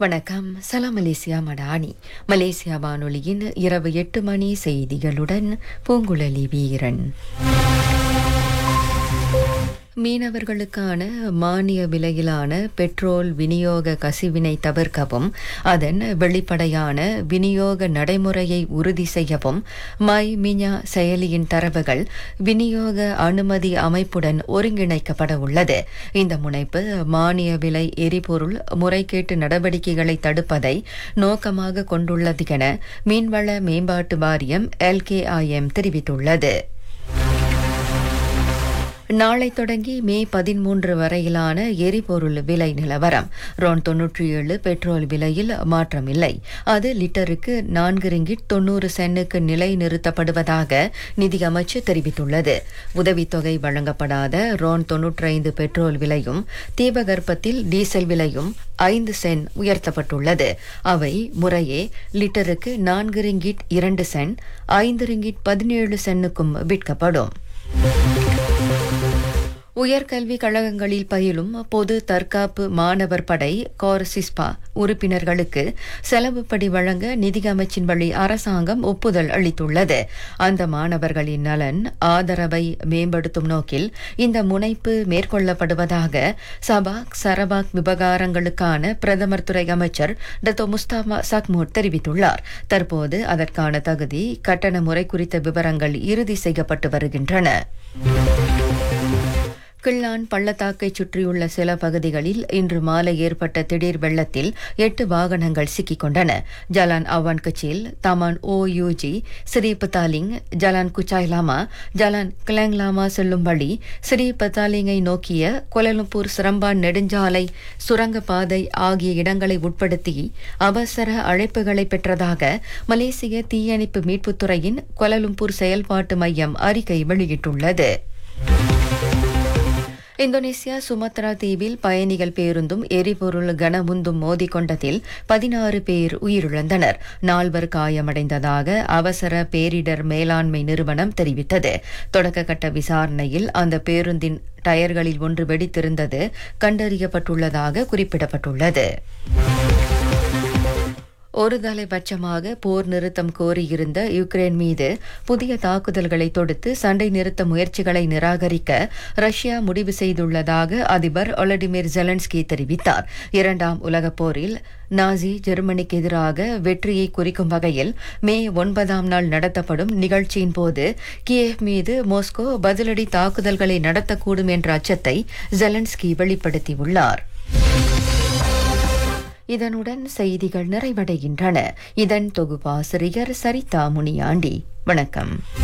வணக்கம் சலாம் Malaysia Madani Malaysia வானொலியின் இரவு எட்டு மணி செய்திகளுடன் பூங்குழலி வீரன் மீனவர்களுக்கான மானிய விலையிலான பெட்ரோல் விநியோக கசிவினை தவிர்க்கவும் அதன் வெளிப்படையான விநியோக நடைமுறையை உறுதி செய்யவும் மை மிஞா செயலியின் தரவுகள் விநியோக அனுமதி அமைப்புடன் ஒருங்கிணைக்கப்பட உள்ளது இந்த முனைப்பு மானிய விலை எரிபொருள் முறைகேட்டு நடவடிக்கைகளை தடுப்பதை நோக்கமாக கொண்டுள்ளது என மீன்வள மேம்பாட்டு வாரியம் எல்கேஐஎம் தெரிவித்துள்ளது நாளை தொடங்கி மே பதிமூன்று வரையிலான எரிபொருள் விலை நிலவரம் ரோன் தொன்னூற்றி ஏழு பெட்ரோல் விலையில் மாற்றமில்லை அது லிட்டருக்கு நான்கு ரிங்கிட் தொன்னூறு சென்னுக்கு நிலை நிறுத்தப்படுவதாக நிதியமைச்சு தெரிவித்துள்ளது உதவித்தொகை வழங்கப்படாத ரோன் தொன்னூற்றி ஐந்து பெட்ரோல் விலையும் தீபகற்பத்தில் டீசல் விலையும் ஐந்து சென் உயர்த்தப்பட்டுள்ளது அவை முறையே லிட்டருக்கு நான்கு ரிங்கிட் இரண்டு சென் ஐந்து ரிங்கிட் பதினேழு சென்னுக்கும் விற்கப்படும் உயர்கல்வி கழகங்களில் பயிலும் பொது தற்காப்பு மாணவர் படை கோர்சிஸ்பா உறுப்பினர்களுக்கு செலவுப்படி வழங்க நிதியமைச்சின் வழி அரசாங்கம் ஒப்புதல் அளித்துள்ளது அந்த மாணவர்களின் நலன் ஆதரவை மேம்படுத்தும் நோக்கில் இந்த முனைப்பு மேற்கொள்ளப்படுவதாக சபாக் சரபாக் விவகாரங்களுக்கான பிரதமர் துறை அமைச்சர் டத்தோ முஸ்தாபா சக்மூட் தெரிவித்துள்ளார் தற்போது அதற்கான தகுதி கட்டண முறை குறித்த விவரங்கள் இறுதி செய்யப்பட்டு வருகின்றன கிள்ளான் பள்ளத்தாக்கை சுற்றியுள்ள சில பகுதிகளில் இன்று மாலை ஏற்பட்ட திடீர் வெள்ளத்தில் எட்டு வாகனங்கள் சிக்கிக் கொண்டன Jalan Awan Kecil Taman O U G Sri Petaling Jalan Kuchai Lama Jalan Klang Lama செல்லும் வழி ஸ்ரீ பத்தாலிங்கை நோக்கிய கொலலும்பூர் சிரம்பான் நெடுஞ்சாலை சுரங்கப்பாதை ஆகிய இடங்களை உட்படுத்தி அவசர அழைப்புகளை பெற்றதாக மலேசிய தீயணைப்பு மீட்புத்துறையின் கொலலும்பூர் செயல்பாட்டு மையம் அறிக்கை வெளியிட்டுள்ளது இந்தோனேசியா சுமத்ரா தீவில் பயணிகள் பேருந்தும் எரிபொருள் கனமுந்தும் மோதிக்கொண்டதில் பதினாறு பேர் உயிரிழந்தனர் நால்வர் காயமடைந்ததாக அவசர பேரிடர் மேலாண்மை நிறுவனம் தெரிவித்தது தொடக்க கட்ட விசாரணையில் அந்த பேருந்தின் டயர்களில் ஒன்று வெடித்திருந்தது கண்டறியப்பட்டுள்ளதாக குறிப்பிடப்பட்டுள்ளது ஒரு தலைபட்சமாக போர் நிறுத்தம் கோரியிருந்த யுக்ரைன் மீது புதிய தாக்குதல்களை தொடுத்து சண்டை நிறுத்த முயற்சிகளை நிராகரிக்க ரஷ்யா முடிவு செய்துள்ளதாக அதிபர் ஒலடிமிர் ஜெலன்ஸ்கி தெரிவித்தார் இரண்டாம் உலகப் போரில் நாசி ஜெர்மனிக்கு எதிராக வெற்றியை குறிக்கும் வகையில் மே ஒன்பதாம் நாள் நடத்தப்படும் நிகழ்ச்சியின் போது கியேவ் மீது மாஸ்கோ பதிலடி தாக்குதல்களை நடத்தக்கூடும் என்ற அச்சத்தை ஜெலன்ஸ்கி வெளிப்படுத்தியுள்ளார் இதனுடன் செய்திகள் நிறைவடைகின்றன இதன் தொகுப்பாசிரியர் சரிதா முனியாண்டி வணக்கம்